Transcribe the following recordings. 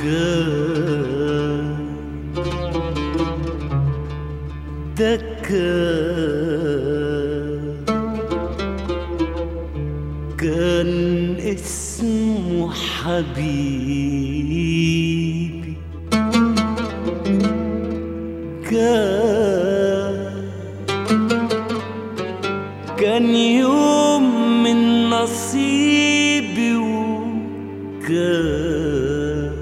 كان ده كان كان اسمه حبيبي كان كان يوم من نصيبي وكان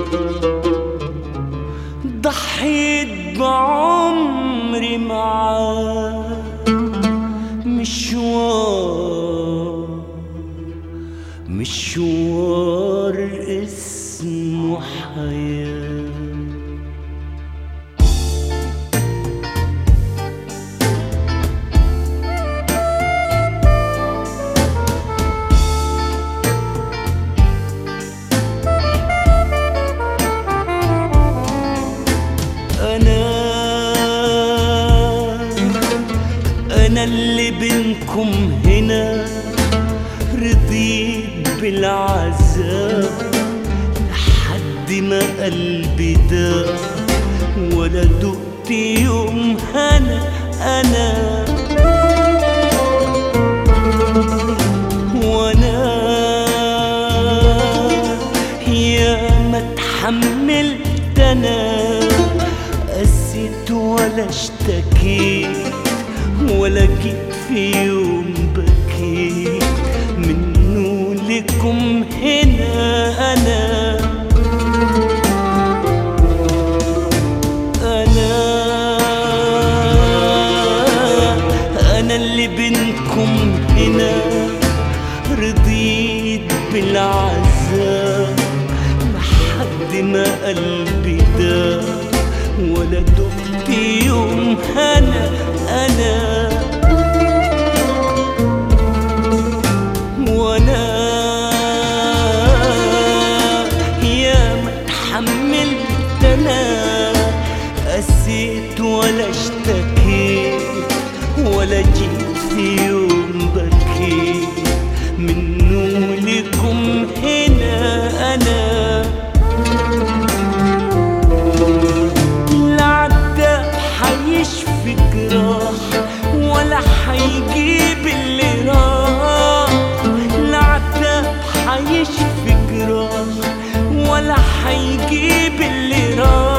ضحيت بعمري معاه مشوار مشوار اسمه حياه أنا أنا اللي بينكم هنا رضيت بالعذاب لحد ما قلبي ده ولا دقت يوم هنا أنا وانا يا ما اتحملت انا قسيت ولا اشتكيت ولا جيت في يوم بكيت منه لكم هنا انا انا انا اللي بينكم هنا رضيت بالعذاب لحد ما قلبي ده ولا دقت يوم هنا انا وانا يا ما اتحملت انا قسيت ولا اشتكيت ولا جيت في يوم بكيت منه لكم هنا انا لا عدى حيشفي جراح ولا حيجيب اللي راح لا عدى حيشفي جراح ولا حيجيب اللي راح